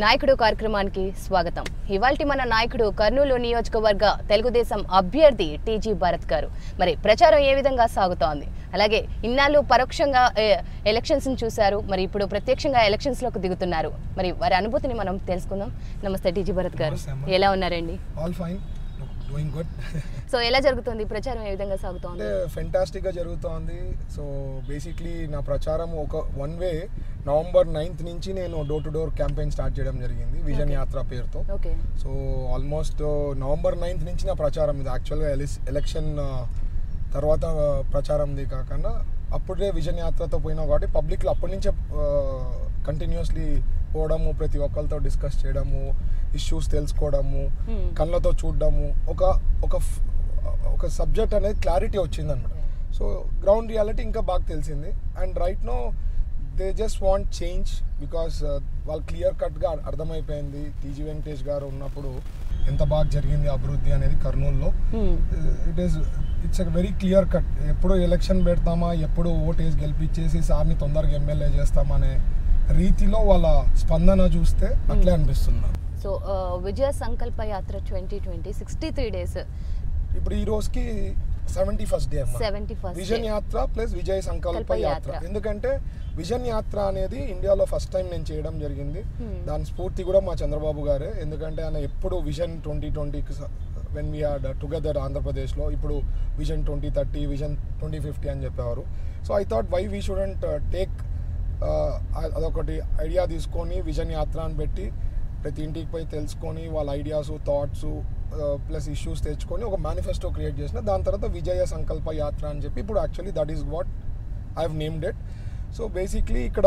నాయకుడు కార్యక్రమానికి స్వాగతం ఇవాల్టి మన నాయకుడు కర్నూలు నియోజకవర్గ తెలుగుదేశం అభ్యర్థి టీజీ భరత్ గారు మరి ప్రచారం ఏ విధంగా సాగుతోంది అలాగే ఇన్నాళ్ళు పరోక్షంగా ఎలక్షన్స్ చూశారు మరి ఇప్పుడు ప్రత్యక్షంగా ఎలక్షన్స్ లోకి దిగుతున్నారు మరి వారి అనుభూతిని మనం తెలుసుకుందాం నమస్తే టీజీ భరత్ గారు నమస్తే అమ్మా. ఎలా ఉన్నారండి all fine doing good so ఎలా జరుగుతుంది ప్రచారం ఏ విధంగా సాగుతోంది అంటే ఫెంటాస్టిక్గా జరుగుతోంది సో బేసిక్లీ నా ప్రచారం ఒక వన్ వే నవంబర్ నైన్త్ నుంచి నేను door to door campaign start చేయడం జరిగింది విజన్ Okay. యాత్ర పేరుతో okay so almost November ninth నుంచి నా ప్రచారం ఇది యాక్చువల్గా ఎలక్షన్ తర్వాత ప్రచారంది కాకుండా అప్పుడే విజన్ యాత్రతో పోయినా కాబట్టి పబ్లిక్లో అప్పటి నుంచే కంటిన్యూస్లీ పోవడము ప్రతి ఒక్కరితో డిస్కస్ చేయడము ఇష్యూస్ తెలుసుకోవడము Hmm. కళ్ళతో చూడడము ఒక ఒక ఫ్- ఒక సబ్జెక్ట్ అనేది క్లారిటీ వచ్చింది అనమాట సో గ్రౌండ్ రియాలిటీ ఇంకా బాగా తెలిసింది and right no they just want change because వాళ్ళు క్లియర్ కట్గా అర్థమైపోయింది టీజీ వెంకటేష్ గారు ఉన్నప్పుడు ఎంత బాగా జరిగింది అభివృద్ధి అనేది కర్నూలులో Hmm. It is it's very clear cut ఎప్పుడు ఎలక్షన్ పెడతామా ఎప్పుడు ఓటేసి గెలిపించేసి సార్ని తొందరగా ఎమ్మెల్యే చేస్తామా అనే రీతిలో వాళ్ళ స్పందన చూస్తే అట్లే అనిపిస్తుంది నాకు. సో ఆ, Vijaya Sankalpa Yatra twenty twenty sixty three days ఇప్పుడు ఈ రోజుకి సెవెంటీ ఫస్ట్ డే అమ్మా seventy first vision Yatra plus Vijay Sankalpa Sankalpa యాత్ర యాత్ర. ఎందుకంటే విజన్ యాత్ర అనేది ఇండియాలో ఫస్ట్ టైం నేను చేయడం జరిగింది Hmm. దాని స్ఫూర్తి కూడా మా చంద్రబాబు గారే ఎందుకంటే ఆయన ఎప్పుడు విజన్ ట్వంటీ ట్వంటీకి వెన్ వీఆర్ టుగెదర్ ఆంధ్రప్రదేశ్లో ఇప్పుడు vision twenty thirty vision twenty fifty అని చెప్పేవారు so I thought why we shouldn't take అదొకటి ఐడియా తీసుకొని విజన్ యాత్ర అని పెట్టి ప్రతి ఇంటికి పోయి తెలుసుకొని వాళ్ళ ఐడియాస్ థాట్స్ ప్లస్ ఇష్యూస్ తెచ్చుకొని ఒక మేనిఫెస్టో క్రియేట్ చేసిన దాని తర్వాత విజయ సంకల్ప యాత్ర అని చెప్పి ఇప్పుడు actually that is what I have named it so basically ఇక్కడ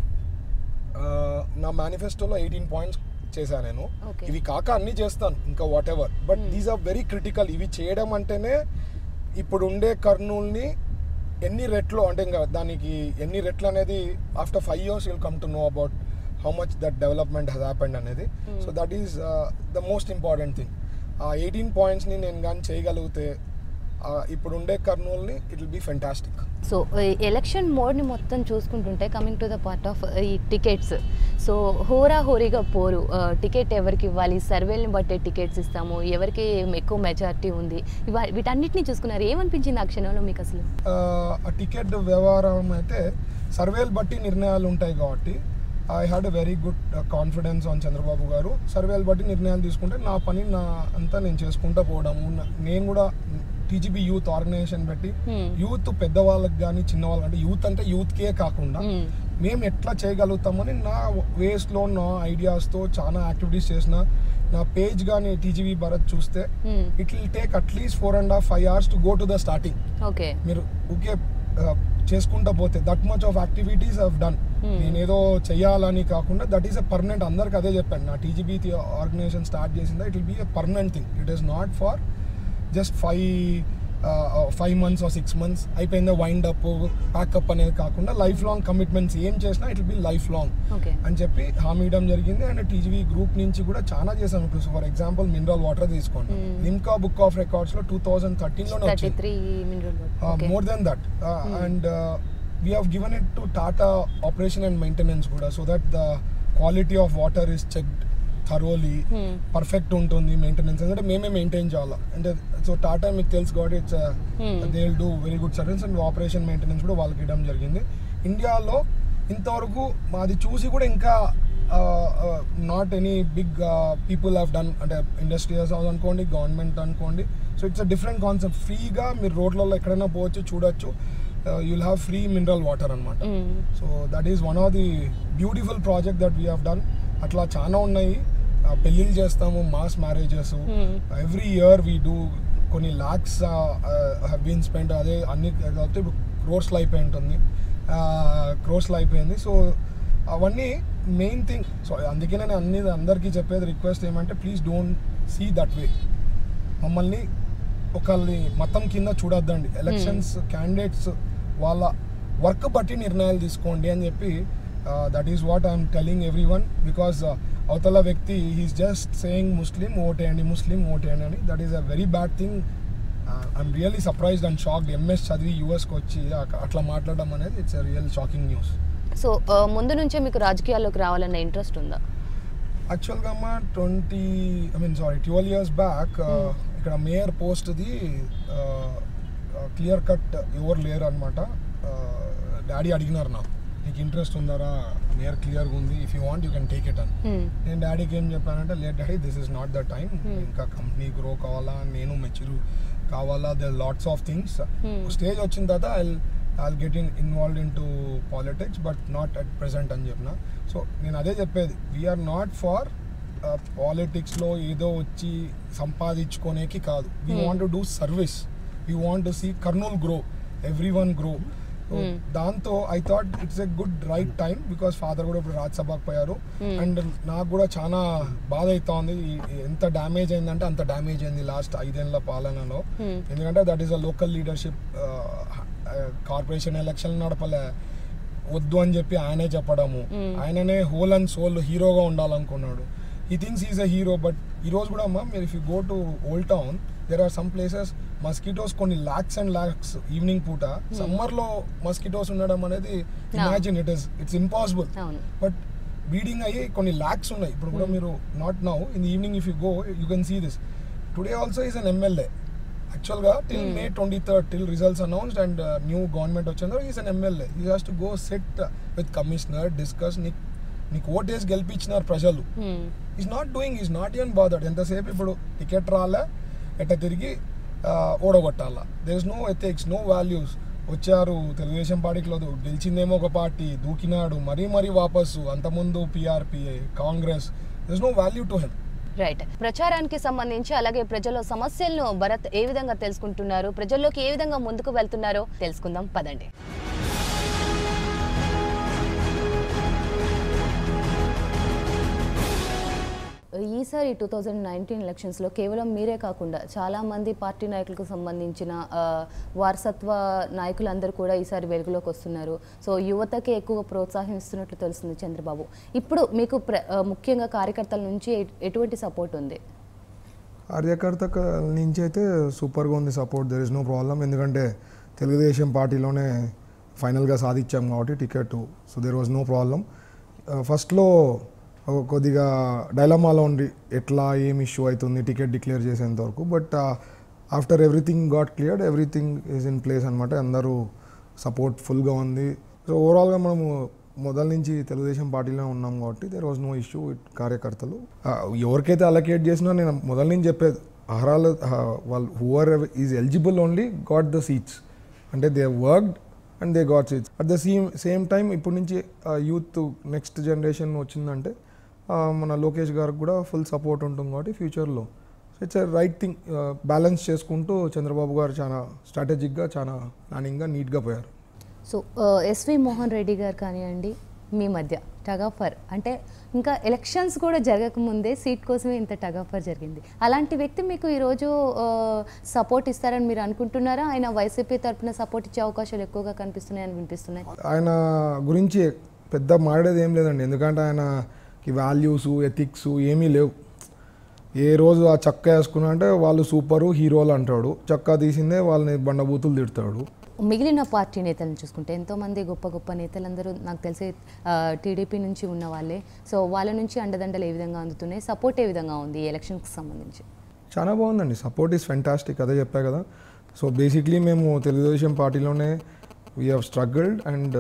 ఆ, నా మేనిఫెస్టోలో ఎయిటీన్ పాయింట్స్ చేశాను నేను Okay. ఇవి కాక అన్నీ చేస్తాను ఇంకా whatever but Hmm. These are very critical ఇవి చేయడం అంటేనే ఇప్పుడు ఉండే కర్నూల్ని ఎన్ని రెట్లు అంటే ఇంకా దానికి ఎన్ని రెట్లు అనేది after five years will come to know about how much that development has happened అనేది Hmm. So that is the most important thing ఆ ఎయిటీన్ పాయింట్స్ని నేను కానీ చేయగలిగితే ఆ, ఇప్పుడు ఉండే కర్నూల్ని it will be fantastic so election మోడ్ని మొత్తం చూసుకుంటుంటే coming to the part of ఈ టికెట్స్ సో హోరా హోరీగా పోరు టికెట్ ఎవరికి ఇవ్వాలి సర్వేల్ని బట్టే టికెట్స్ ఇస్తాము ఎవరికి ఎక్కువ మెజారిటీ ఉంది ఇవా వీటన్నిటిని చూసుకున్నారు ఏమనిపించింది ఆ క్షణంలో మీకు అసలు ఆ టికెట్ వ్యవహారం అయితే సర్వేలు బట్టి నిర్ణయాలు ఉంటాయి కాబట్టి I had a very good confidence on Chandrababu garu సర్వేలు బట్టి నిర్ణయాలు తీసుకుంటే నా పని నా అంతా నేను చేసుకుంటా పోవడము నా- నేను కూడా టీజీబీ యూత్ ఆర్గనైజేషన్ పెట్టి Hmm. యూత్ పెద్దవాళ్ళకి కానీ చిన్నవాళ్ళకి అంటే యూత్ అంటే యూత్కే కాకుండా Hmm. మేము ఎట్లా చేయగలుగుతామని నా వేస్లో నా ఐడియాస్తో చాలా యాక్టివిటీస్ చేసిన నా పేజ్ కానీ టీజీవీ భరత్ చూస్తే Hmm. It will take at least four and half five hours to go to the starting okay మీరు ఊకే ఆ, చేసుకుంటా పోతే that much of activities have done Hmm. నేనేదో చెయ్యాలని కాకుండా దట్ ఈస్ ఎ పర్మనెంట్ అందరికి అదే చెప్పాను నా టీజీబీ ఆర్గనైజేషన్ స్టార్ట్ చేసిందా it will be a permanent thing it is not for just five five months or six months అయిపోయిందా wind up pack up అనేది కాకుండా లైఫ్ లాంగ్ కమిట్మెంట్స్ ఏం చేసినా it will be life long okay అని చెప్పి హామీ ఇవ్వడం జరిగింది అండ్ టీజీవీ గ్రూప్ నుంచి కూడా చాలా చేసాం ఇప్పుడు ఫర్ ఎగ్జాంపుల్ మినరల్ వాటర్ తీసుకోండి Hmm. Limca book of records లో టూ థౌసండ్ థర్టీన్లోనే థర్టీ వచ్చింది three mineral Uh, okay more than that uh, and uh, we have given it to tata operation and maintenance కూడా so that the quality of water is checked thoroughly Hmm. Perfect ఉంటుంది maintenance ఎందుకంటే మేమే maintain చేయాలి అంటే so Tata మీకు తెలుసు కాబట్టి it's Hmm. They will do very good service and operation maintenance కూడా వాళ్ళకి ఇవ్వడం జరిగింది ఇండియాలో ఇంతవరకు మాది చూసి కూడా ఇంకా not any big people have done అంటే ఇండస్ట్రియల్స్ హౌస్ అనుకోండి గవర్నమెంట్ అనుకోండి so it's a different concept ఫ్రీగా మీరు రోడ్లలో ఎక్కడైనా పోవచ్చు చూడొచ్చు you'll have free mineral water అనమాట so that is one of the beautiful project that we have done అట్లా చాలా ఉన్నాయి ఆ, పెళ్ళిళ్ళు చేస్తాము mass marriages Hmm. Every year we do కొన్ని ల్యాక్స్ హ్యావ్ బీన్ స్పెండ్ అదే అన్ని కాబట్టి ఇప్పుడు క్రోర్స్లో అయిపోయి ఉంటుంది క్రోర్స్లో అయిపోయింది సో అవన్నీ మెయిన్ థింగ్ సో అందుకే నేను అన్ని అందరికీ చెప్పేది రిక్వెస్ట్ ఏమంటే please don't see that way మమ్మల్ని ఒకళ్ళని మతం కింద చూడొద్దండి ఎలక్షన్స్ క్యాండిడేట్స్ వాళ్ళ వర్క్ బట్టి నిర్ణయాలు తీసుకోండి అని చెప్పి that is what I'm telling every one because అవతల వ్యక్తి హీస్ జస్ట్ సేయింగ్ ముస్లిం ఓటేయండి ముస్లిం ఓటేయండి అని that is a very bad thing I'm really surprised and shocked MS చదివి యూఎస్కి వచ్చి అక- అట్లా మాట్లాడడం అనేది it's a real shocking news so ముందు నుంచే మీకు రాజకీయాల్లోకి రావాలన్న ఇంట్రెస్ట్ ఉందా యాక్చువల్గా అమ్మ twenty I mean sorry twelve years back ఇక్కడ మేయర్ పోస్ట్ది క్లియర్ కట్ ఎవరు లేరు అనమాట డాడీ అడిగినారు నాకు నీకు ఇంట్రెస్ట్ ఉందారా మేయర్ క్లియర్గా ఉంది if you want you can take it అని Hmm. నేను డాడీకి ఏం చెప్పానంటే late daddy this is not the time ఇంకా కంపెనీ గ్రో కావాలా నేను మెచ్యూర్ కావాలా the lots of things Hmm. Stage వచ్చిన తర్వాత I I get in involve in to politics but not at present అని చెప్పిన సో నేను అదే చెప్పేది వీఆర్ నాట్ ఫార్ పాలిటిక్స్లో ఏదో వచ్చి సంపాదించుకోనేకి కాదు we Hmm. Want to do service we want to see Kurnool grow every one grow Hmm. దాంతో I thought it's a good right time because father కూడా ఇప్పుడు రాజ్యసభకు పోయారు Hmm. అండ్ నాకు కూడా చాలా బాధ అవుతోంది ఈ- ఎంత డ్యామేజ్ అయిందంటే అంత డ్యామేజ్ అయింది లాస్ట్ ఐదేళ్ల పాలనలో Hmm. ఎందుకంటే that is a local leadership corporation election నడపలే వద్దు అని చెప్పి ఆయనే చెప్పడము Hmm. ఆయననే హోల్ అండ్ సోల్ హీరోగా ఉండాలనుకున్నాడు ఈ things is a hero but ఈ రోజు కూడా అమ్మా మీరు if you go to old town there are some places mosquitoes కొన్ని లాక్స్ అండ్ లాక్స్ ఈవినింగ్ పూట సమ్మర్ లో మస్కిటోస్ ఉండడం అనేది imagine it is it's impossible అవును బట్ బీడింగ్ అయ్యి కొన్ని ల్యాక్స్ ఉన్నాయి ఇప్పుడు కూడా మీరు not now in evening if you go you can see this today also is an MLA యాక్చువల్గా till May twenty third till results announced and new government వచ్చిందో is an MLA you has to go set with commissioner discuss నీకు నీకు ఓటేసి గెలిపించినారు ప్రజలు Hmm. Is not doing is not even bothered ఎంతసేపు ఇప్పుడు ticket రాలే ఎట్ట తిరిగి ఆ, ఓడగొట్టాలా there is no ethics no values వచ్చారు తెలుగుదేశం పార్టీకి లేదు గెలిచిందేమో ఒక పార్టీ దూకినాడు మరీ మరీ వాపసు అంతకుముందు పిఆర్పిఏ Congress there is no value to him right ప్రచారానికి సంబంధించి అలాగే ప్రజల సమస్యలను భరత్ ఏ విధంగా తెలుసుకుంటున్నారు ప్రజల్లోకి ఏ విధంగా ముందుకు వెళ్తున్నారో తెలుసుకుందాం పదండి ఈసారి టూ థౌజండ్ నైన్టీన్ ఎలక్షన్స్లో కేవలం మీరే కాకుండా చాలామంది పార్టీ నాయకులకు సంబంధించిన ఆ, వారసత్వ నాయకులందరూ కూడా ఈసారి వెలుగులోకి వస్తున్నారు సో యువతకి ఎక్కువ ప్రోత్సాహిస్తున్నట్లు తెలుస్తుంది చంద్రబాబు ఇప్పుడు మీకు ప్ర ఆ, ముఖ్యంగా కార్యకర్తల నుంచి ఎ- ఎటువంటి సపోర్ట్ ఉంది కార్యకర్త క- నుంచి అయితే సూపర్గా ఉంది support there is no problem ఎందుకంటే తెలుగుదేశం పార్టీలోనే ఫైనల్గా సాధించాం కాబట్టి ticket so there was no problem ఫస్ట్లో కొద్దిగా డైలమాలో ఉండి ఎట్లా ఏం ఇష్యూ అవుతుంది టికెట్ డిక్లేర్ చేసేంత వరకు but after everything got cleared everything is in place అనమాట అందరూ సపోర్ట్ ఫుల్గా ఉంది సో ఓవరాల్గా మనము మొదల నుంచి తెలుగుదేశం పార్టీలో ఉన్నాం కాబట్టి there was no issue with కార్యకర్తలు ఆ, ఎవరికైతే అలకేట్ చేసినా నేను మొదల నుంచి చెప్పేది అర్హాలు వాళ్ళు who are is eligible only got the seats అంటే they worked and they got seats at the same same time ఇప్పటి నుంచి యూత్ నెక్స్ట్ జనరేషన్ వచ్చిందంటే ఆ, మన లోకేష్ గారికి కూడా ఫుల్ సపోర్ట్ ఉంటుంది కాబట్టి ఫ్యూచర్లో so it's right thing balance చేసుకుంటూ చంద్రబాబు గారు చాలా స్ట్రాటజిక్గా చాలా ప్లానింగ్గా నీట్గా పోయారు సో ఎస్వి మోహన్ రెడ్డి గారు కానివ్వండి మీ మధ్య టగాఫర్ అంటే ఇంకా ఎలక్షన్స్ కూడా జరగకముందే సీట్ కోసమే ఇంత టగాఫర్ జరిగింది అలాంటి వ్యక్తి మీకు ఈరోజు సపోర్ట్ ఇస్తారని మీరు అనుకుంటున్నారా ఆయన వైసీపీ తరపున సపోర్ట్ ఇచ్చే అవకాశాలు ఎక్కువగా కనిపిస్తున్నాయని వినిపిస్తున్నాయి ఆయన గురించి పెద్ద మాట్లాడేది ఏం లేదండి ఎందుకంటే ఆయనకి వాల్యూస్ ఎథిక్స్ ఏమీ లేవు ఏ రోజు ఆ చక్క వేసుకున్నా అంటే వాళ్ళు సూపరు హీరోలు అంటాడు చక్కా తీసిందే వాళ్ళని బండబూతులు తిడతాడు మిగిలిన పార్టీ నేతలను చూసుకుంటే ఎంతోమంది గొప్ప గొప్ప నేతలందరూ నాకు తెలిసి టీడీపీ నుంచి ఉన్న వాళ్ళే సో వాళ్ళ నుంచి అండదండలు ఏ విధంగా అందుతున్నాయి సపోర్ట్ ఏ విధంగా ఉంది ఈ ఎలక్షన్కి సంబంధించి చాలా బాగుందండి సపోర్ట్ ఈస్ ఫెంటాస్టిక్ అదే చెప్పా కదా సో బేసిక్లీ మేము తెలుగుదేశం పార్టీలోనే we have struggled and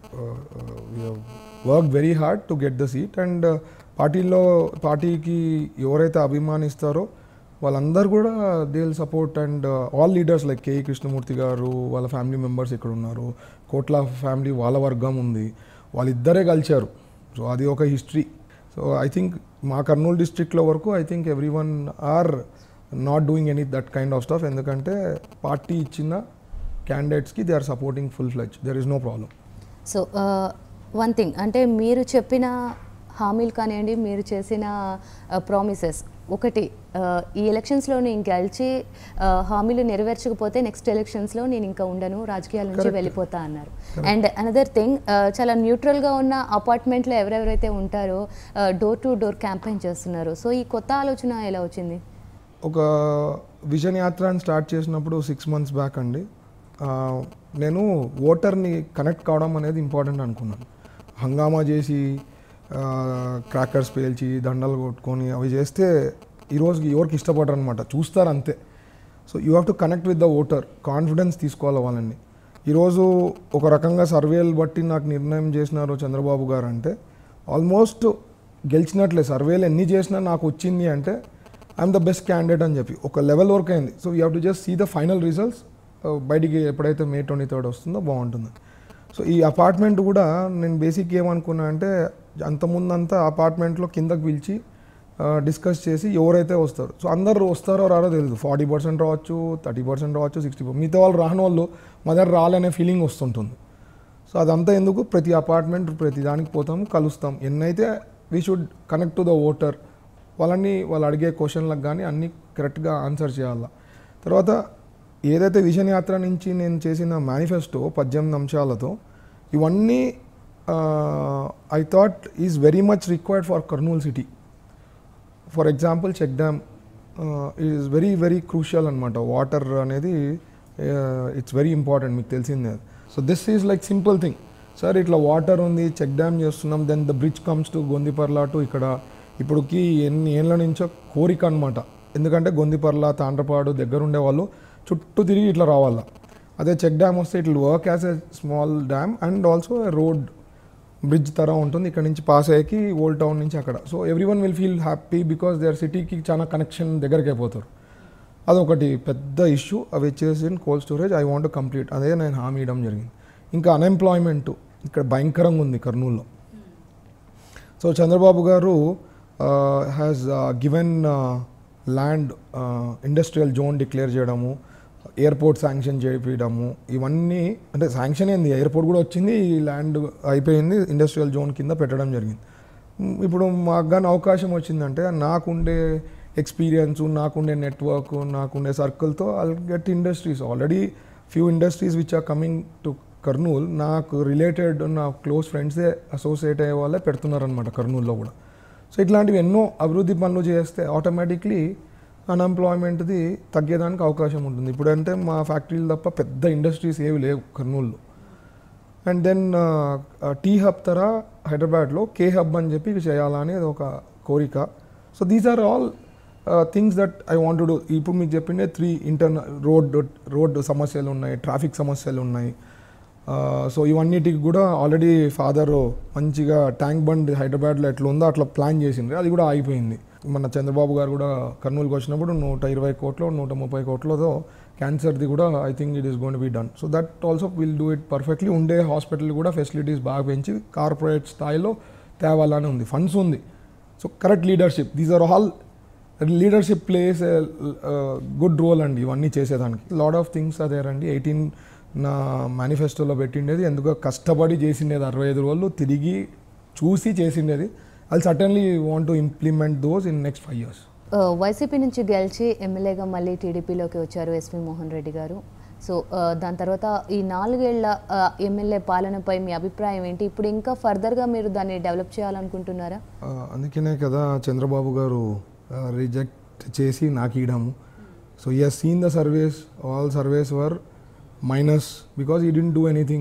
we have work very hard to get the seat and పార్టీలో పార్టీకి ఎవరైతే అభిమానిస్తారో వాళ్ళందరూ కూడా they will support and all leaders like KE Krishnamurthy garu వాళ్ళ ఫ్యామిలీ మెంబర్స్ ఇక్కడ ఉన్నారు కోట్ల ఫ్యామిలీ వాళ్ళ వర్గం ఉంది వాళ్ళిద్దరే కలిశారు సో అది ఒక హిస్టరీ సో ఐ థింక్ మా కర్నూలు డిస్ట్రిక్ట్లో వరకు I think every one are not doing any that kind of stuff ఎందుకంటే పార్టీ ఇచ్చిన క్యాండిడేట్స్కి they are supporting full fledge there is no problem so one thing అంటే మీరు చెప్పిన హామీలు కానివ్వండి మీరు చేసిన ప్రామిసెస్ ఒకటి uh, ఈ ఎలక్షన్స్లో నేను గెలిచి uh, హామీలు నెరవేర్చకపోతే నెక్స్ట్ ఎలక్షన్స్లో నేను ఇంకా ఉండను రాజకీయాల నుంచి Correct. వెళ్ళిపోతా అన్నారు అండ్ అనదర్ థింగ్ చాలా న్యూట్రల్గా ఉన్న అపార్ట్మెంట్లో ఎవరెవరైతే ఉంటారో డోర్ టు డోర్ క్యాంపెయిన్ చేస్తున్నారు సో ఈ కొత్త ఆలోచన ఎలా వచ్చింది ఒక విజన్ యాత్రని స్టార్ట్ చేసినప్పుడు సిక్స్ మంత్స్ బ్యాక్ అండి ఆ, నేను ఓటర్ని కనెక్ట్ కావడం అనేది ఇంపార్టెంట్ అనుకున్నాను హంగామా చేసి క్రాకర్స్ పేల్చి దండలు కొట్టుకొని అవి చేస్తే ఈరోజుకి ఎవరికి ఇష్టపడరు అనమాట చూస్తారు అంతే so you have to connect with the voter confidence తీసుకోవాలి వాళ్ళని ఈరోజు ఒక రకంగా సర్వేలు బట్టి నాకు నిర్ణయం చేసినారు చంద్రబాబు గారు అంటే ఆల్మోస్ట్ గెలిచినట్లే సర్వేలు ఎన్ని చేసినా నాకు వచ్చింది అంటే ఐఎమ్ ద బెస్ట్ క్యాండిడేట్ అని చెప్పి ఒక లెవెల్ వరకు అయింది so you have to just see the final results బయటికి ఎప్పుడైతే మే ట్వంటీ థర్డ్ వస్తుందో బాగుంటుంది సో ఈ అపార్ట్మెంట్ కూడా నేను బేసిక్ ఏమనుకున్నా అంటే అంతకుముందంతా అపార్ట్మెంట్లో కిందకి పిలిచి డిస్కస్ చేసి ఎవరైతే వస్తారు సో అందరు వస్తారో రారో తెలియదు ఫార్టీ పర్సెంట్ రావచ్చు థర్టీ పర్సెంట్ రావచ్చు సిక్స్టీ మిగతా వాళ్ళు రాని వాళ్ళు మా దగ్గర రాలనే ఫీలింగ్ వస్తుంటుంది సో అదంతా ఎందుకు ప్రతి అపార్ట్మెంట్ ప్రతి దానికి పోతాం కలుస్తాం ఎన్నైతే we should connect to the voter వాళ్ళని వాళ్ళు అడిగే క్వశ్చన్లకు కానీ అన్నీ కరెక్ట్గా ఆన్సర్ చేయాలా తర్వాత ఏదైతే విజన్ యాత్ర నుంచి నేను చేసిన మేనిఫెస్టో పద్దెనిమిది అంశాలతో ఇవన్నీ I thought is very much required for Kurnool city for example check dam is very very crucial అనమాట వాటర్ అనేది ఇట్స్ వెరీ ఇంపార్టెంట్ మీకు తెలిసిందే so this is like simple thing sir ఇట్లా వాటర్ ఉంది చెక్ డ్యామ్ చేస్తున్నాం then the bridge comes to Gondiparla to ఇక్కడ ఇప్పుడుకి ఎన్ని ఏళ్ళ నుంచో కోరిక అనమాట ఎందుకంటే గొందిపర్ల తాండ్రపాడు దగ్గర ఉండే వాళ్ళు చుట్టూ తిరిగి ఇట్లా రావాలా అదే చెక్ డ్యామ్ వస్తే it work as a small dam and also road bridge తర ఉంటుంది ఇక్కడ నుంచి పాస్ అయ్యేకి ఓల్డ్ టౌన్ నుంచి అక్కడ so every one will feel happy because there సిటీకి చాలా కనెక్షన్ దగ్గరికి అయిపోతారు అదొకటి పెద్ద ఇష్యూ అవి వచ్చేసి cold storage I want complete అదే నేను హామీ ఇవ్వడం జరిగింది ఇంకా అన్ఎంప్లాయ్మెంట్ ఇక్కడ భయంకరంగా ఉంది కర్నూలులో so Chandrababu garu has given land industrial zone declare చేయడము ఎయిర్పోర్ట్ శాంక్షన్ చేయించడము ఇవన్నీ అంటే శాంక్షన్ అయింది ఎయిర్పోర్ట్ కూడా వచ్చింది ఈ ల్యాండ్ అయిపోయింది ఇండస్ట్రియల్ జోన్ కింద పెట్టడం జరిగింది మ్, ఇప్పుడు మాకు కానీ అవకాశం వచ్చిందంటే నాకుండే ఎక్స్పీరియన్స్ నాకుండే నెట్వర్క్ నాకుండే సర్కిల్తో I'll get industries already few industries which are coming to Kurnool నాకు రిలేటెడ్ నా క్లోజ్ ఫ్రెండ్సే అసోసియేట్ అయ్యే వాళ్ళే పెడుతున్నారనమాట కర్నూల్లో కూడా సో ఇట్లాంటివి ఎన్నో అభివృద్ధి పనులు చేస్తే ఆటోమేటిక్లీ అన్ఎంప్లాయ్మెంట్ది తగ్గేదానికి అవకాశం ఉంటుంది ఇప్పుడంటే మా ఫ్యాక్టరీలు తప్ప పెద్ద ఇండస్ట్రీస్ ఏవి లేవు కర్నూలులో అండ్ దెన్ టీ హబ్ తర హైదరాబాద్లో కే హబ్ అని చెప్పి ఇది చేయాలని అది ఒక కోరిక so these are all things that I want do ఇప్పుడు మీకు చెప్పిండే త్రీ ఇంటర్నల్ రోడ్ రోడ్ సమస్యలు ఉన్నాయి ట్రాఫిక్ సమస్యలు ఉన్నాయి సో ఇవన్నిటికి కూడా ఆల్రెడీ ఫాదర్ మంచిగా ట్యాంక్ బండ్ హైదరాబాద్లో ఎట్లా ఉందో అట్లా ప్లాన్ చేసింది అది కూడా అయిపోయింది మన చంద్రబాబు గారు కూడా కర్నూలుకి వచ్చినప్పుడు నూట ఇరవై కోట్లు నూట ముప్పై కోట్లతో క్యాన్సర్ది కూడా I think it is gonna be done so that also will do it perfectly ఉండే హాస్పిటల్ కూడా ఫెసిలిటీస్ బాగా పెంచి కార్పొరేట్ స్థాయిలో తేవాలని ఉంది ఫండ్స్ ఉంది so correct leadership these are all leadership place good role అండి ఇవన్నీ చేసేదానికి లాడ్ ఆఫ్ థింగ్స్ అదేర్ అండి ఎయిటీన్ నా మేనిఫెస్టోలో పెట్టిండేది ఎందుకో కష్టపడి చేసిండేది అరవై ఐదు రోజులు తిరిగి చూసి చేసిండేది అది suddenly want to implement those in next five years ఆ, వైసీపీ నుంచి గెలిచి ఎమ్మెల్యేగా మళ్ళీ టీడీపీలోకి వచ్చారు ఎస్వి మోహన్ రెడ్డి గారు సో ఆ, దాని తర్వాత ఈ నాలుగేళ్ల ఆ, ఎమ్మెల్యే పాలనపై మీ అభిప్రాయం ఏంటి ఇప్పుడు ఇంకా ఫర్దర్గా మీరు దాన్ని డెవలప్ చేయాలనుకుంటున్నారా ఆ, అందుకనే కదా చంద్రబాబు గారు రిజెక్ట్ చేసి నాకు ఇవ్వడము so he seen the surveys all surveys were minus because he didn't do anything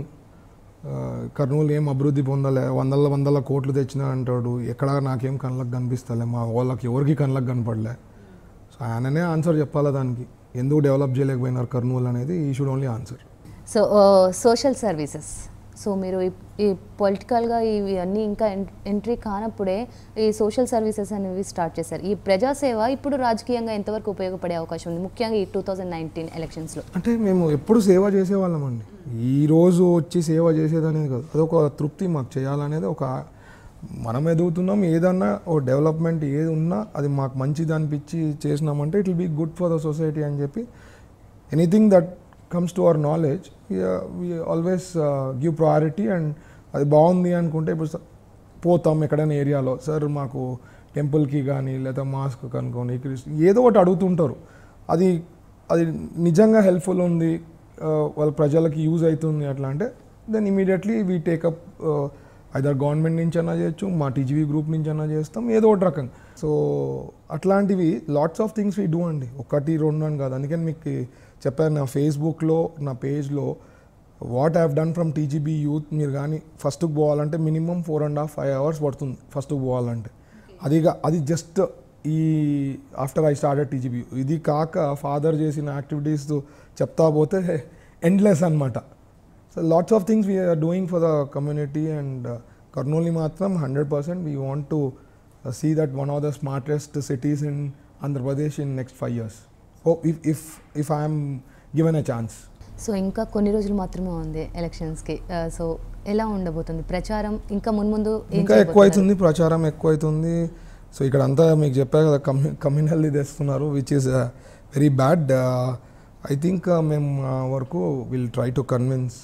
Kurnool ఏం అభివృద్ధి పొందలే వందల వందల కోట్లు తెచ్చినా అంటాడు ఎక్కడ నాకేం కళ్ళకు కనిపిస్తలే మా వాళ్ళకి ఎవరికి కళ్ళకు కనపడలే సో ఆయననే ఆన్సర్ చెప్పాలా దానికి ఎందుకు డెవలప్ చేయలేకపోయినారు కర్నూలు అనేది he should only answer so social services so మీరు ఈ- ఈ పొలిటికల్గా ఇవి అన్నీ ఇంకా ఎన్- ఎంట్రీ కానప్పుడే ఈ సోషల్ సర్వీసెస్ అనేవి స్టార్ట్ చేశారు ఈ ప్రజాసేవ ఇప్పుడు రాజకీయంగా ఎంతవరకు ఉపయోగపడే అవకాశం ఉంది ముఖ్యంగా ఈ టూ థౌజండ్ నైన్టీన్ ఎలక్షన్స్లో అంటే మేము ఎప్పుడు సేవ చేసేవాళ్ళం అండి ఈ రోజు వచ్చి సేవ చేసేదనేది కాదు అదొక తృప్తి మాకు చేయాలనేది ఒక మనం ఎదుగుతున్నాం ఏదన్నా ఓ డెవలప్మెంట్ ఏది ఉన్నా అది మాకు మంచిది అనిపించి చేసినామంటే it will be good for the society అని చెప్పి anything that comes to our knowledge we always give priority and అది బాగుంది అనుకుంటే ఇప్పుడు స- పోతాం ఎక్కడైనా ఏరియాలో సార్ మాకు టెంపుల్కి కానీ లేదా మాస్క్ కనుక్కొని క్రిస్- ఏదో ఒకటి అడుగుతుంటారు అది అది నిజంగా హెల్ప్ఫుల్ ఉంది ఆ, వాళ్ళ ప్రజలకి యూజ్ అవుతుంది అట్లా అంటే then immediately we take up either government నుంచి అన్నా చేయొచ్చు మా టీజీవీ గ్రూప్ నుంచి అన్నా చేస్తాం ఏదో ఒకటి రకంగా సో అట్లాంటివి lots of things we do అండి ఒకటి రెండు అని కాదు అందుకని మీకు చెప్పాను నా ఫేస్బుక్లో నా పేజ్లో what have done from TGB youth మీరు కానీ ఫస్ట్కి పోవాలంటే minimum four and half five hours పడుతుంది ఫస్ట్కి పోవాలంటే అదిగా అది జస్ట్ ఈ ఆఫ్టర్ ఐ స్టార్టెడ్ టీజీబీ ఇది కాక ఫాదర్ చేసిన యాక్టివిటీస్ చెప్తా పోతే ఎండ్లెస్ అనమాట so lots of things we are doing for the community and Kurnool మాత్రం hundred percent we want to see that one of the smartest cities in Andhra Pradesh in next five years hope if if if I'm given a chance so ఇంకా కొన్ని రోజులు మాత్రమే ఉంది ఎలక్షన్స్కి so ఎలా ఉండబోతుంది ప్రచారం ఇంకా మున్ముందు ఏం ఇంకా ఎక్కువ చేయబోతున్నారు? అవుతుంది ప్రచారం ఎక్కువ అవుతుంది సో ఇక్కడ అంతా మీకు చెప్పా కదా కమ్యూ కమ్యూనల్ తెస్తున్నారు which is very bad I think మేము ఆ వరకు విల్ ట్రై టు కన్విన్స్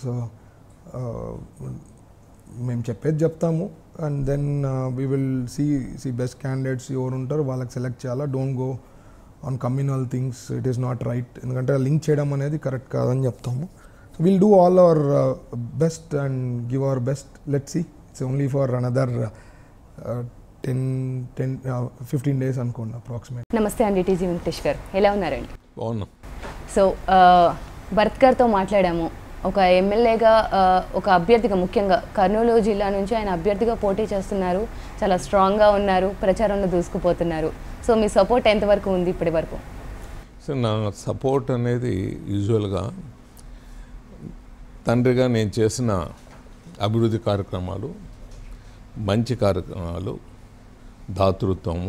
మేము చెప్పేది చెప్తాము and then we will see see best candidates ఎవరు ఉంటారు వాళ్ళకి సెలెక్ట్ చేయాలా don't go on communal things it is not right ఎందుకంటే లింక్ చేయడం అనేది కరెక్ట్ కాదని చెప్తాము so will do all our best and give our best let see it's only for another ten ten fifteen days అనుకోండి approximate నమస్తే అండి TG Venkatesh గారు ఎలా ఉన్నారండి బాగున్నాం సో ఆ, భరత్ గారితో మాట్లాడాము ఒక ఎమ్మెల్యేగా ఆ, ఒక అభ్యర్థిగా ముఖ్యంగా కర్నూలు జిల్లా నుంచి ఆయన అభ్యర్థిగా పోటీ చేస్తున్నారు చాలా స్ట్రాంగ్గా ఉన్నారు ప్రచారంలో దూసుకుపోతున్నారు సో మీ సపోర్ట్ ఎంతవరకు ఉంది ఇప్పటి వరకు సో నా సపోర్ట్ అనేది యూజువల్గా తండ్రిగా నేను చేసిన అభివృద్ధి కార్యక్రమాలు మంచి కార్యక్రమాలు దాతృత్వము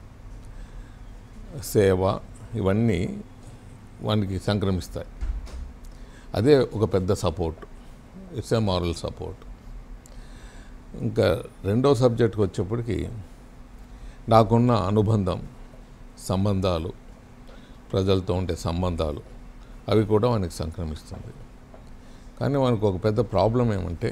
సేవ ఇవన్నీ వానికి సంక్రమిస్తాయి అదే ఒక పెద్ద support it's a moral support ఇంకా రెండో సబ్జెక్ట్కి వచ్చేప్పటికి నాకున్న అనుబంధం సంబంధాలు ప్రజలతో ఉండే సంబంధాలు అవి కూడా వానికి సంక్రమిస్తుంది కానీ మనకు ఒక పెద్ద ప్రాబ్లం ఏమంటే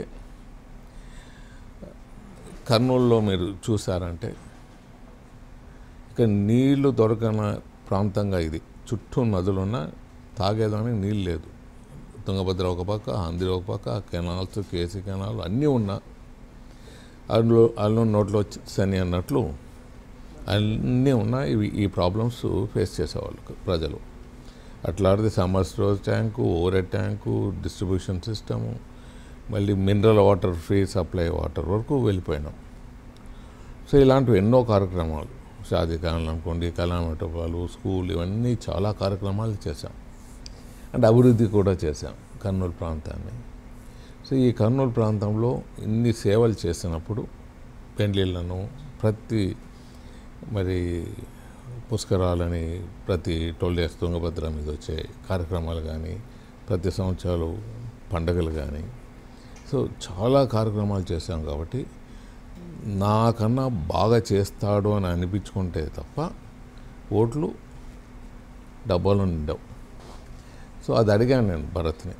కర్నూలులో మీరు చూసారంటే ఇక నీళ్లు దొరకన ప్రాంతంగా ఇది చుట్టూ నదులున్న తాగేదానికి నీళ్ళు లేదు తుంగభద్ర ఒక పక్క ఆంధ్ర ఒక పక్క కెనాల్స్ కేసీ కెనాల్ అన్నీ ఉన్నా అందులో అందులో నోట్లో శని అన్నట్లు అన్నీ ఉన్నా ఇవి ఈ ప్రాబ్లమ్స్ ఫేస్ చేసేవాళ్ళు ప్రజలు అట్లాంటిది summer storage tank over tank distribution system మళ్ళీ mineral water free supply water వరకు వెళ్ళిపోయినాం సో ఇలాంటివి ఎన్నో కార్యక్రమాలు షాదీ ఖాన్లు అనుకోండి కళామంటపాలు స్కూల్ ఇవన్నీ చాలా కార్యక్రమాలు చేశాం అండ్ అభివృద్ధి కూడా చేశాం కర్నూలు ప్రాంతాన్ని సో ఈ కర్నూలు ప్రాంతంలో ఇన్ని సేవలు చేసినప్పుడు పెండ్లిళ్ళను ప్రతి మరి పుష్కరాలని ప్రతి టోల్ డేస్ తుంగభద్ర మీద వచ్చే కార్యక్రమాలు కానీ ప్రతి సంవత్సరాలు పండగలు కానీ సో చాలా కార్యక్రమాలు చేశాం కాబట్టి నాకన్నా బాగా చేస్తాడు అని అనిపించుకుంటే తప్ప ఓట్లు డబ్బాలు నిండవు సో అది అడిగాను నేను భరత్ని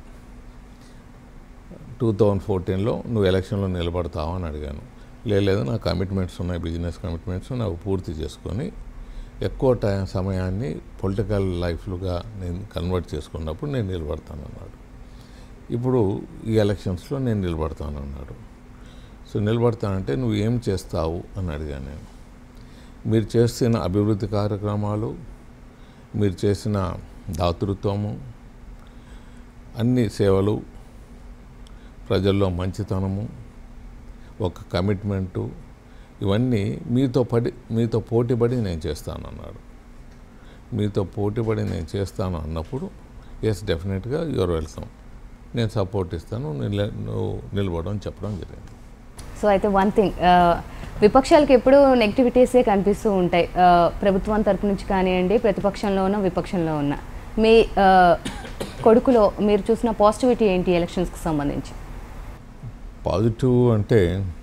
టూ థౌజండ్ ఫోర్టీన్లో నువ్వు ఎలక్షన్లో నిలబడతావా అని అడిగాను "లే- లేదు నా కమిట్మెంట్స్ ఉన్నాయి బిజినెస్ కమిట్మెంట్స్ నాకు పూర్తి చేసుకొని ఎక్కువ టైం సమయాన్ని పొలిటికల్ లైఫ్లుగా నేను కన్వర్ట్ చేసుకున్నప్పుడు నేను నిలబడతాను అన్నాడు ఇప్పుడు ఈ ఎలక్షన్స్లో నేను నిలబడతాను అన్నాడు సో నిలబడతానంటే నువ్వు ఏం చేస్తావు అని అడిగాను నేను మీరు చేస్తున్న అభివృద్ధి కార్యక్రమాలు మీరు చేసిన దాతృత్వము అన్ని సేవలు ప్రజల్లో మంచితనము ఒక కమిట్మెంటు ఇవన్నీ మీతో పడి మీతో పోటీపడి నేను చేస్తాను అన్నాడు మీతో పోటీపడి నేను చేస్తాను అన్నప్పుడు ఎస్ డెఫినెట్గా యువర్ వెల్కమ్ నేను సపోర్ట్ ఇస్తాను నిల నువ్వు నిలబడడం చెప్పడం జరిగింది సో అయితే వన్ థింగ్ విపక్షాలకు ఎప్పుడూ నెగిటివిటీసే కనిపిస్తూ ఉంటాయి ఆ, ప్రభుత్వం తరపు నుంచి కానివ్వండి ప్రతిపక్షంలో ఉన్న విపక్షంలో ఉన్న మీ ఆ, కొడుకులో మీరు చూసిన పాజిటివిటీ ఏంటి ఎలక్షన్స్కి సంబంధించి పాజిటివ్ అంటే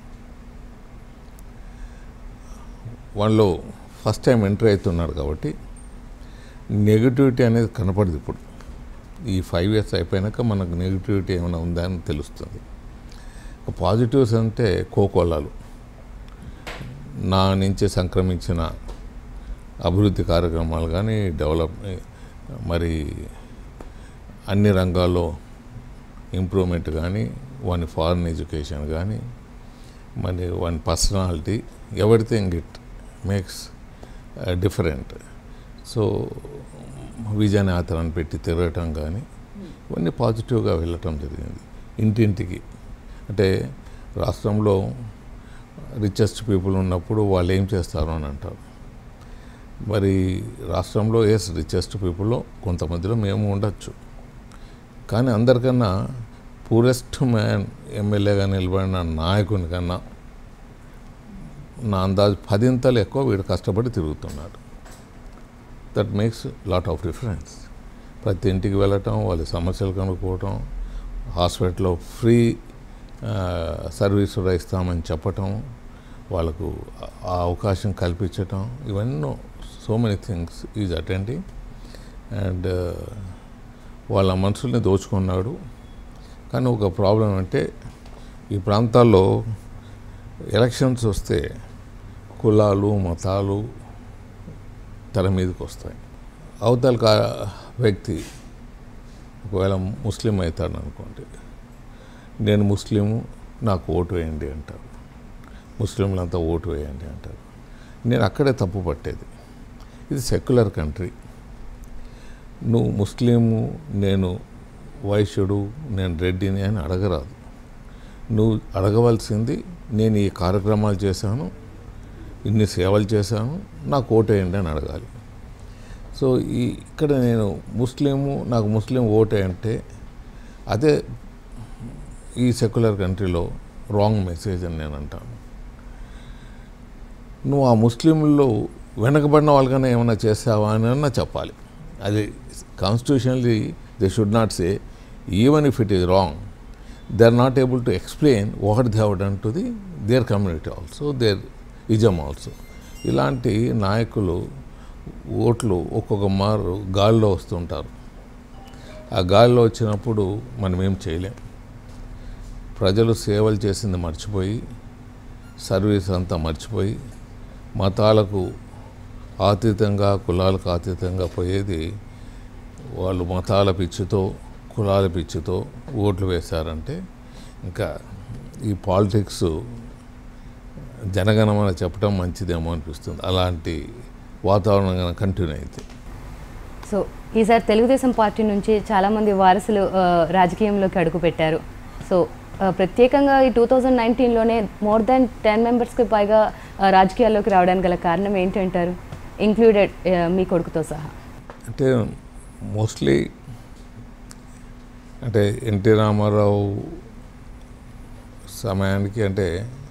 వాళ్ళు ఫస్ట్ టైం ఎంటర్ అవుతున్నాడు కాబట్టి నెగిటివిటీ అనేది కనపడదు ఇప్పుడు ఈ ఫైవ్ ఇయర్స్ అయిపోయాక మనకు నెగిటివిటీ ఏమైనా ఉందా అని తెలుస్తుంది పాజిటివ్స్ అంటే కోకోలాలు నా నుంచి సంక్రమించిన అభివృద్ధి కార్యక్రమాలు కానీ డెవలప్ మరి అన్ని రంగాల్లో ఇంప్రూవ్మెంట్ కానీ వన్ ఫారెన్ ఎడ్యుకేషన్ కానీ మరి one personality everything it makes different so విజయయాత్రను పెట్టి తిరగటం కానీ ఇవన్నీ పాజిటివ్గా వెళ్ళటం జరిగింది ఇంటింటికి అంటే రాష్ట్రంలో రిచెస్ట్ పీపుల్ ఉన్నప్పుడు వాళ్ళు ఏం చేస్తారు అని అంటారు మరి రాష్ట్రంలో ఎస్ రిచెస్ట్ పీపుల్లో కొంతమందిలో మేము ఉండొచ్చు కానీ అందరికన్నా పూరెస్ట్ మ్యాన్ ఎమ్మెల్యేగా నిలబడిన నాయకుని కన్నా నా అందాజు పదింతలు ఎక్కువ వీడు కష్టపడి తిరుగుతున్నాడు that makes lot of difference ప్రతి ఇంటికి వెళ్ళటం వాళ్ళ సమస్యలు కనుక్కోవటం హాస్పిటల్లో ఫ్రీ సర్వీస్ కూడా ఇస్తామని చెప్పటం వాళ్ళకు ఆ అవకాశం కల్పించటం ఇవన్నీ so many things is attending and వాళ్ళ మనుషుల్ని దోచుకున్నాడు కానీ ఒక ప్రాబ్లం అంటే ఈ ప్రాంతాల్లో ఎలక్షన్స్ వస్తే కులాలు మతాలు తెర మీదకి వస్తాయి అవతల కా- వ్యక్తి ఒకవేళ ముస్లిం అవుతాడు అనుకోండి నేను ముస్లిము నాకు ఓటు వేయండి అంటారు ముస్లింలంతా ఓటు వేయండి అంటారు నేను అక్కడే తప్పు పట్టేది ఇది సెక్యులర్ కంట్రీ నువ్వు ముస్లిము నేను వైశ్యుడు నేను రెడ్డిని అని అడగరాదు నువ్వు అడగవలసింది నేను ఈ కార్యక్రమాలు చేశాను ఇన్ని సేవలు చేశాను నాకు ఓటేయండి అని అడగాలి సో ఈ ఇక్కడ నేను ముస్లిము నాకు ముస్లిం ఓటే అంటే అదే ఈ సెక్యులర్ కంట్రీలో రాంగ్ మెసేజ్ అని నేను అంటాను నువ్వు ఆ ముస్లింలు వెనకబడిన వాళ్ళకన్నా ఏమైనా చేసావా అని అన్నా చెప్పాలి అది constitutionally they should not say even if it is wrong they are not able to explain what they have done to the their community also their ism also ఇలాంటి నాయకులు ఓట్లు ఒక్కొక్క మారు గాలిలో వస్తుంటారు ఆ గాలిలో వచ్చినప్పుడు మనం ఏం చేయలేం ప్రజలు సేవలు చేసింది మర్చిపోయి సర్వీస్ అంతా మర్చిపోయి మతాలకు అతీతంగా కులాలకు అతీతంగా పోయేది వాళ్ళు మతాల పిచ్చితో కులాల పిచ్చితో ఓట్లు వేశారంటే ఇంకా ఈ పాలిటిక్స్ జనగణమన చెప్పడం మంచిదేమో అనిపిస్తుంది అలాంటి వాతావరణం కనుక కంటిన్యూ అయితే సో ఈసారి తెలుగుదేశం పార్టీ నుంచి చాలామంది వారసులు ఆ, రాజకీయంలోకి అడుగుపెట్టారు సో ఆ, ప్రత్యేకంగా ఈ టూ థౌజండ్ నైన్టీన్లోనే మోర్ దాన్ టెన్ మెంబర్స్కి పైగా ఆ, రాజకీయాల్లోకి రావడానికి గల కారణం ఏంటంటారు ఇంక్లూడెడ్ మీ కొడుకుతో సహా అంటే మోస్ట్లీ అంటే ఎన్టీ రామారావు సమయానికి అంటే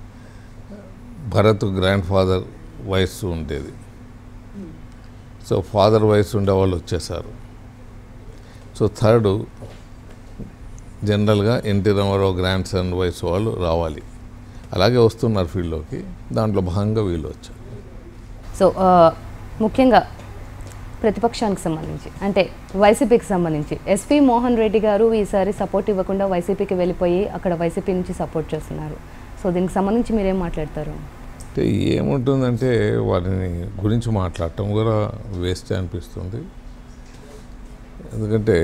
భరత్ గ్రాండ్ ఫాదర్ వయస్సు ఉండేది సో ఫాదర్ వయసు ఉండే వాళ్ళు వచ్చేసారు సో థర్డ్ జనరల్గా ఎన్టీ రామారావు గ్రాండ్ సన్ వయసు వాళ్ళు రావాలి అలాగే వస్తున్నారు ఫీల్డ్లోకి దాంట్లో భాగంగా వీళ్ళు వచ్చారు సో ఆ, ముఖ్యంగా ప్రతిపక్షానికి సంబంధించి అంటే వైసీపీకి సంబంధించి ఎస్పీ మోహన్ రెడ్డి గారు ఈసారి సపోర్ట్ ఇవ్వకుండా వైసీపీకి వెళ్ళిపోయి అక్కడ వైసీపీ నుంచి సపోర్ట్ చేస్తున్నారు సో దీనికి సంబంధించి మీరేం మాట్లాడతారు అంటే ఏముంటుందంటే వారిని గురించి మాట్లాడటం కూడా వేస్ట్ అనిపిస్తుంది ఎందుకంటే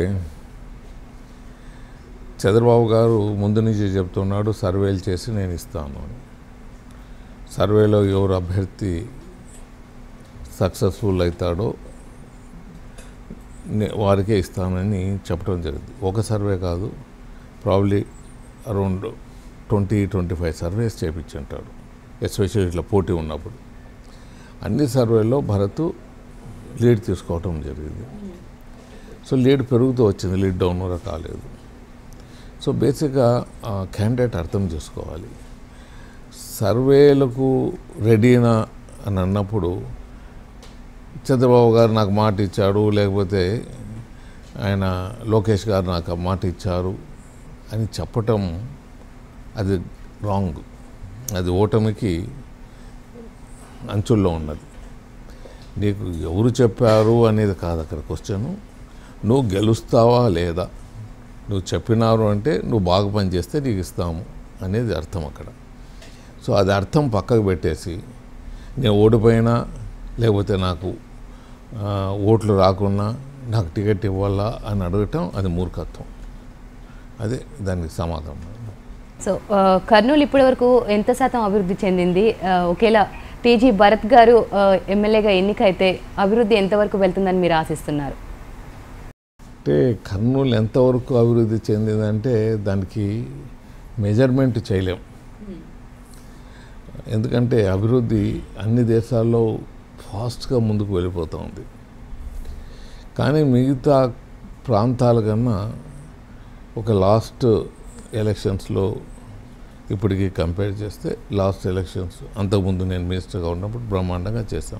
చంద్రబాబు గారు ముందు నుంచి చెప్తున్నాడు సర్వేలు చేసి నేను ఇస్తాను అని సర్వేలో ఎవరు అభ్యర్థి సక్సెస్ఫుల్ అవుతాడో నే- వారికే ఇస్తానని చెప్పడం జరిగింది ఒక సర్వే కాదు probably around twenty twenty five surveys చేయించుంటాడు ఎస్పెషల్లీ ఇట్లా పోటీ ఉన్నప్పుడు అన్ని సర్వేల్లో భరత్ లీడ్ తీసుకోవటం జరిగింది సో లీడ్ పెరుగుతూ వచ్చింది లీడ్ డౌన్ కూడా కాలేదు సో బేసిక్గా క్యాండిడేట్ అర్థం చేసుకోవాలి సర్వేలకు రెడీనా అని అన్నప్పుడు చంద్రబాబు గారు నాకు మాట ఇచ్చాడు లేకపోతే ఆయన లోకేష్ గారు నాకు ఆ మాట ఇచ్చారు అని చెప్పటం అది రాంగ్ అది ఓటమికి అంచుల్లో ఉన్నది నీకు ఎవరు చెప్పారు అనేది కాదు అక్కడ క్వశ్చన్ నువ్వు గెలుస్తావా లేదా నువ్వు చెప్పినారు అంటే నువ్వు బాగా పనిచేస్తే నీకు ఇస్తాము అనేది అర్థం అక్కడ సో అది అర్థం పక్కకు పెట్టేసి నేను ఓడిపోయినా లేకపోతే నాకు ఆ, ఓట్లు రాకున్నా నాకు టికెట్ ఇవ్వాలా అని అడగటం అది మూర్ఖత్వం అదే దానికి సమాధానం సో ఆ, కర్నూలు ఇప్పటివరకు ఎంత శాతం అభివృద్ధి చెందింది ఆ, ఒకేలా టీజీ భరత్ గారు ఆ, ఎమ్మెల్యేగా ఎన్నికైతే అభివృద్ధి ఎంతవరకు వెళ్తుందని మీరు ఆశిస్తున్నారు అంటే కర్నూలు ఎంతవరకు అభివృద్ధి చెందిందంటే దానికి మెజర్మెంట్ చేయలేం ఎందుకంటే అభివృద్ధి అన్ని దేశాల్లో ఫాస్ట్గా ముందుకు వెళ్ళిపోతూ ఉంది కానీ మిగతా ప్రాంతాల కన్నా ఒక లాస్ట్ ఎలక్షన్స్లో ఇప్పటికి కంపేర్ చేస్తే లాస్ట్ ఎలక్షన్స్ అంతకుముందు నేను మినిస్టర్గా ఉన్నప్పుడు బ్రహ్మాండంగా చేశాం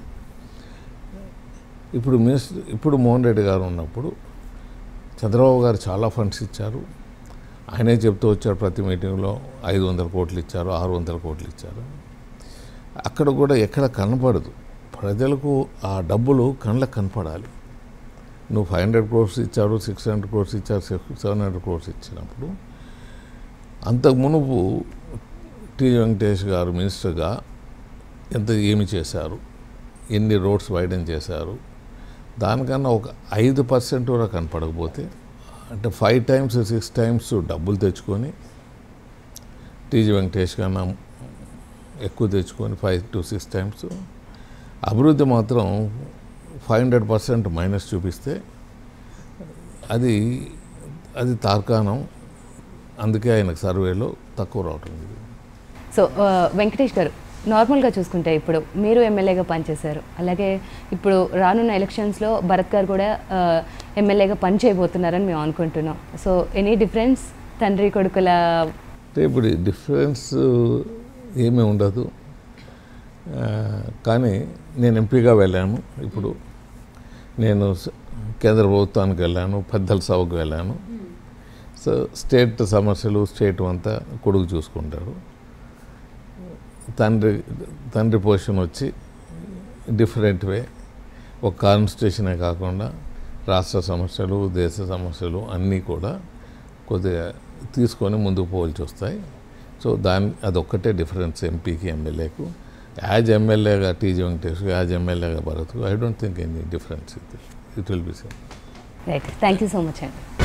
ఇప్పుడు మినిస్టర్ ఇప్పుడు మోహన్ రెడ్డి గారు ఉన్నప్పుడు చంద్రబాబు గారు చాలా ఫండ్స్ ఇచ్చారు ఆయనే చెప్తూ వచ్చారు ప్రతి మీటింగ్లో ఐదు వందల కోట్లు ఇచ్చారు ఆరు వందల కోట్లు ఇచ్చారు అక్కడ కూడా ఎక్కడ కనపడదు ప్రజలకు ఆ డబ్బులు కళ్ళకు కనపడాలి నువ్వు ఫైవ్ హండ్రెడ్ క్రోర్స్ ఇచ్చారు సిక్స్ హండ్రెడ్ క్రోర్స్ ఇచ్చారు సెవెన్ హండ్రెడ్ క్రోర్స్ ఇచ్చినప్పుడు అంతకు మునుపు టి వెంకటేష్ గారు మినిస్టర్గా ఎంత ఏమి చేశారు ఎన్ని రోడ్స్ వైడన్ చేశారు దానికన్నా ఒక ఐదు పర్సెంట్ కూడా కనపడకపోతే అంటే ఫైవ్ టైమ్స్ సిక్స్ టైమ్స్ డబ్బులు తెచ్చుకొని టీజీ వెంకటేష్ కన్నా ఎక్కువ తెచ్చుకొని ఫైవ్ టు సిక్స్ టైమ్స్ అభివృద్ధి మాత్రం ఫైవ్ హండ్రెడ్ పర్సెంట్ మైనస్ చూపిస్తే అది అది తార్కాణం అందుకే ఆయనకు సర్వేలో తక్కువ రావటం జరిగింది సో ఆ, వెంకటేష్ గారు నార్మల్గా చూసుకుంటే ఇప్పుడు మీరు ఎమ్మెల్యేగా పనిచేశారు అలాగే ఇప్పుడు రానున్న ఎలక్షన్స్లో భరత్ గారు కూడా ఆ, ఎమ్మెల్యేగా పని చేయబోతున్నారని మేము అనుకుంటున్నాం సో ఎనీ డిఫరెన్స్ తండ్రి కొడుకుల అంటే ఇప్పుడు ఈ డిఫరెన్స్ ఏమీ ఉండదు ఆ, కానీ నేను ఎంపీగా వెళ్ళాను ఇప్పుడు నేను స- కేంద్ర ప్రభుత్వానికి వెళ్ళాను పెద్దల సభకు వెళ్ళాను సో స్టేట్ సమస్యలు స్టేట్ అంతా కొడుకు చూసుకుంటాడు తండ్రి తండ్రి పొజిషన్ వచ్చి డిఫరెంట్ వే ఒక కాన్స్టిట్యూషనే కాకుండా రాష్ట్ర సమస్యలు దేశ సమస్యలు అన్నీ కూడా కొద్దిగా తీసుకొని ముందుకు పోల్చి వస్తాయి సో దాని అదొక్కటే డిఫరెన్స్ ఎంపీకి ఎమ్మెల్యేకు యాజ్ ఎమ్మెల్యేగా టీజీ వెంకటేష్ యాజ్ ఎమ్మెల్యేగా Bharat I don't think any difference it it will be same right thank you so much అండి